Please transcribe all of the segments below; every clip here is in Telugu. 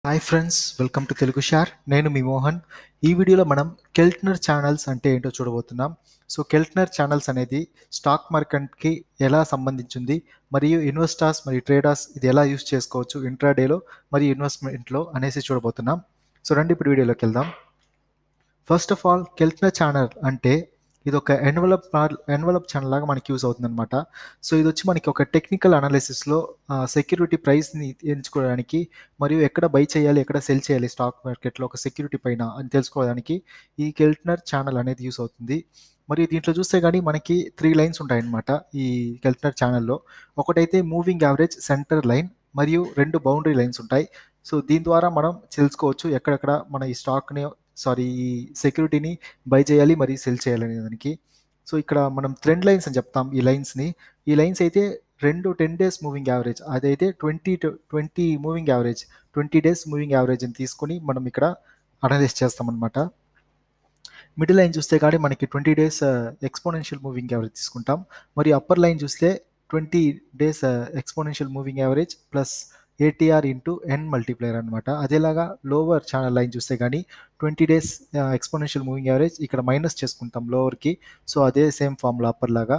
hi friends welcome to Telugu షార్ నేను మీ మోహన్ ఈ వీడియోలో మనం కెల్ట్నర్ ఛానల్స్ అంటే ఏంటో చూడబోతున్నాం సో కెల్ట్నర్ ఛానల్స్ అనేది స్టాక్ మార్కెట్కి ఎలా సంబంధించింది మరియు ఇన్వెస్టర్స్ మరియు ట్రేడర్స్ ఇది ఎలా యూస్ చేసుకోవచ్చు ఇంట్రాడేలో మరియు ఇన్వెస్ట్మెంట్లో అనేసి చూడబోతున్నాం సో రండి ఇప్పుడు వీడియోలోకి వెళ్దాం first of all Keltner channel అంటే ఇది ఒక ఎన్వలప్ ఎన్వలప్ ఛానల్ లాగా మనకి యూస్ అవుతుంది అనమాట సో ఇది వచ్చి మనకి ఒక టెక్నికల్ అనాలిసిస్లో సెక్యూరిటీ ప్రైస్ని ఎంచుకోవడానికి మరియు ఎక్కడ బై చేయాలి ఎక్కడ సెల్ చేయాలి స్టాక్ మార్కెట్లో ఒక సెక్యూరిటీ పైన అని తెలుసుకోవడానికి ఈ కెల్ట్నర్ ఛానల్ అనేది యూస్ అవుతుంది మరియు దీంట్లో చూస్తే కానీ మనకి త్రీ లైన్స్ ఉంటాయన్నమాట ఈ కెల్ట్నర్ ఛానల్లో ఒకటైతే మూవింగ్ యావరేజ్ సెంటర్ లైన్ మరియు రెండు బౌండరీ లైన్స్ ఉంటాయి సో దీని ద్వారా మనం తెలుసుకోవచ్చు ఎక్కడెక్కడ మన ఈ స్టాక్ని సారీ ఈ సెక్యూరిటీని బై చేయాలి మరియు సెల్ చేయాలి అనే దానికి సో ఇక్కడ మనం ట్రెండ్ లైన్స్ అని చెప్తాం ఈ లైన్స్ని ఈ లైన్స్ అయితే రెండు టెన్ డేస్ మూవింగ్ యావరేజ్ అదైతే twenty twenty moving average twenty days moving average అని తీసుకొని మనం ఇక్కడ అనలైజ్ చేస్తామన్నమాట మిడిల్ లైన్ చూస్తే కానీ మనకి twenty days exponential moving average తీసుకుంటాం మరియు అప్పర్ లైన్ చూస్తే twenty days exponential moving average plus ATR into N multiplayer అనమాట అదేలాగా లోవర్ ఛానల్ లైన్ చూస్తే కానీ twenty days exponential moving average ఇక్కడ మైనస్ చేసుకుంటాం లోవర్కి సో అదే సేమ్ ఫార్ములా అప్పర్ లాగా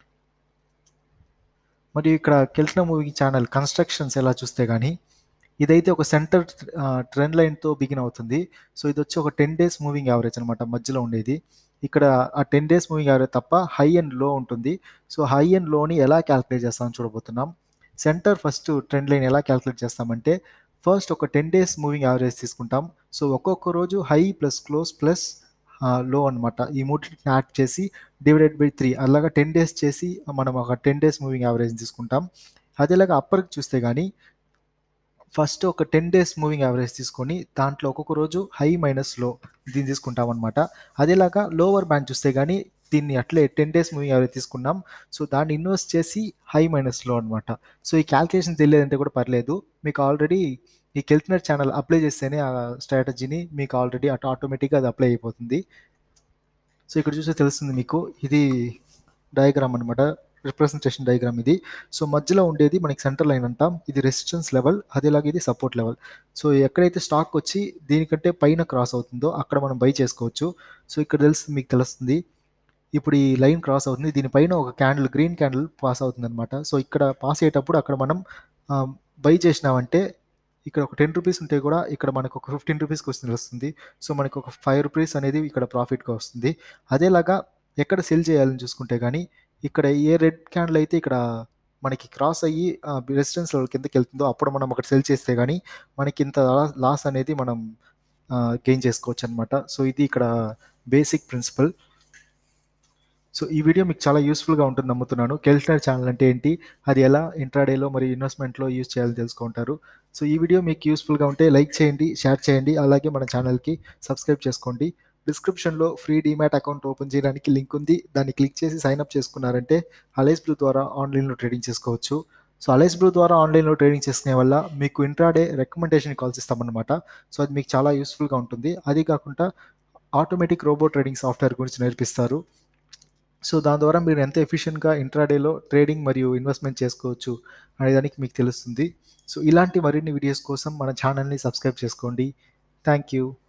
మరియు ఇక్కడ కెల్ట్న మూవింగ్ ఛానల్ కన్స్ట్రక్షన్స్ ఎలా చూస్తే కానీ ఇదైతే ఒక సెంటర్ ట్రెండ్ లైన్తో బిగిన్ అవుతుంది సో ఇది వచ్చి ఒక టెన్ డేస్ మూవింగ్ యావరేజ్ అనమాట మధ్యలో ఉండేది ఇక్కడ ఆ టెన్ డేస్ మూవింగ్ యావరేజ్ తప్ప హై అండ్ లో ఉంటుంది సో హై అండ్ లోని ఎలా క్యాలిక్యులేట్ చేస్తామని చూడబోతున్నాం సెంటర్ ఫస్ట్ ట్రెండ్ లైన్ ఎలా క్యాలిక్యులేట్ చేస్తామంటే ఫస్ట్ ఒక టెన్ డేస్ మూవింగ్ యావరేజ్ తీసుకుంటాం సో ఒక్కొక్క రోజు హై ప్లస్ క్లోజ్ ప్లస్ లో అనమాట ఈ మూడింటిని యాడ్ చేసి డివైడెడ్ బై త్రీ అలాగా టెన్ డేస్ చేసి మనం ఒక టెన్ డేస్ మూవింగ్ యావరేజ్ తీసుకుంటాం అదేలాగా అప్పర్కి చూస్తే కానీ ఫస్ట్ ఒక టెన్ డేస్ మూవింగ్ యావరేజ్ తీసుకొని దాంట్లో ఒక్కొక్క రోజు హై మైనస్ లో దీన్ని తీసుకుంటాం అనమాట అదేలాగా లోవర్ బ్యాండ్ చూస్తే కానీ దీన్ని అట్లే టెన్ డేస్ మూవింగ్ యావరేజ్ తీసుకున్నాం సో దాన్ని ఇన్వెస్ట్ చేసి హై మైనస్లో అనమాట సో ఈ క్యాల్కులేషన్ తెలియదంటే కూడా పర్లేదు మీకు ఆల్రెడీ ఈ కెల్ట్నర్ ఛానల్ అప్లై చేస్తేనే ఆ స్ట్రాటజీని మీకు ఆల్రెడీ అటు ఆటోమేటిక్గా అది అప్లై అయిపోతుంది సో ఇక్కడ చూస్తే తెలుస్తుంది మీకు ఇది డయాగ్రామ్ అనమాట రిప్రజెంటేషన్ డయాగ్రామ్ ఇది సో మధ్యలో ఉండేది మనకి సెంటర్ లైన్ అంటాం ఇది రెసిస్టెన్స్ లెవెల్ అదేలాగా ఇది సపోర్ట్ లెవెల్ సో ఎక్కడైతే స్టాక్ వచ్చి దీనికంటే పైన క్రాస్ అవుతుందో అక్కడ మనం బై చేసుకోవచ్చు సో ఇక్కడ తెలుస్తుంది మీకు తెలుస్తుంది ఇప్పుడు ఈ లైన్ క్రాస్ అవుతుంది దీనిపైన ఒక క్యాండిల్ గ్రీన్ క్యాండిల్ పాస్ అవుతుంది అనమాట సో ఇక్కడ పాస్ అయ్యేటప్పుడు అక్కడ మనం బై చేసినామంటే ఇక్కడ ఒక టెన్ రూపీస్ ఉంటే కూడా ఇక్కడ మనకు ఒక ఫిఫ్టీన్ రూపీస్కి వస్తుంది వస్తుంది సో మనకు ఒక ఫైవ్ రూపీస్ అనేది ఇక్కడ ప్రాఫిట్గా వస్తుంది అదేలాగా ఎక్కడ సెల్ చేయాలని చూసుకుంటే కానీ ఇక్కడ ఏ రెడ్ క్యాండిల్ అయితే ఇక్కడ మనకి క్రాస్ అయ్యి రెసిడెన్స్ లెవెల్ కిందకి వెళ్తుందో అప్పుడు మనం అక్కడ సెల్ చేస్తే కానీ మనకి ఇంత లాస్ అనేది మనం గెయిన్ చేసుకోవచ్చు అనమాట సో ఇది ఇక్కడ బేసిక్ ప్రిన్సిపల్ సో ఈ వీడియో మీకు చాలా యూస్ఫుల్గా ఉంటుంది నమ్ముతున్నాను కెల్ట్నర్ ఛానల్ అంటే ఏంటి అది ఎలా ఇంట్రాడేలో మరియు ఇన్వెస్ట్మెంట్లో యూస్ చేయాలని తెలుసుకుంటారు సో ఈ వీడియో మీకు యూస్ఫుల్గా ఉంటే లైక్ చేయండి షేర్ చేయండి అలాగే మన ఛానల్కి సబ్స్క్రైబ్ చేసుకోండి డిస్క్రిప్షన్లో ఫ్రీ డీమ్యాట్ అకౌంట్ ఓపెన్ చేయడానికి లింక్ ఉంది దాన్ని క్లిక్ చేసి సైన్అప్ చేసుకున్నారంటే అలైస్ బ్లూ ద్వారా ఆన్లైన్లో ట్రేడింగ్ చేసుకోవచ్చు సో అలైస్ బ్లూ ద్వారా ఆన్లైన్లో ట్రేడింగ్ చేసుకునే వల్ల మీకు ఇంట్రాడే రికమెండేషన్ కాల్స్ ఇస్తామన్నమాట సో అది మీకు చాలా యూస్ఫుల్గా ఉంటుంది అది కాకుండా ఆటోమేటిక్ రోబో ట్రేడింగ్ సాఫ్ట్వేర్ గురించి నేర్పిస్తారు సో దాని ద్వారా మీరు ఎంత ఎఫిషియెంట్గా ఇంట్రాడేలో ట్రేడింగ్ మరియు ఇన్వెస్ట్మెంట్ చేసుకోవచ్చు అనేదానికి మీకు తెలుస్తుంది సో ఇలాంటి మరిన్ని వీడియోస్ కోసం మన ఛానల్ని సబ్స్క్రైబ్ చేసుకోండి థ్యాంక్ యూ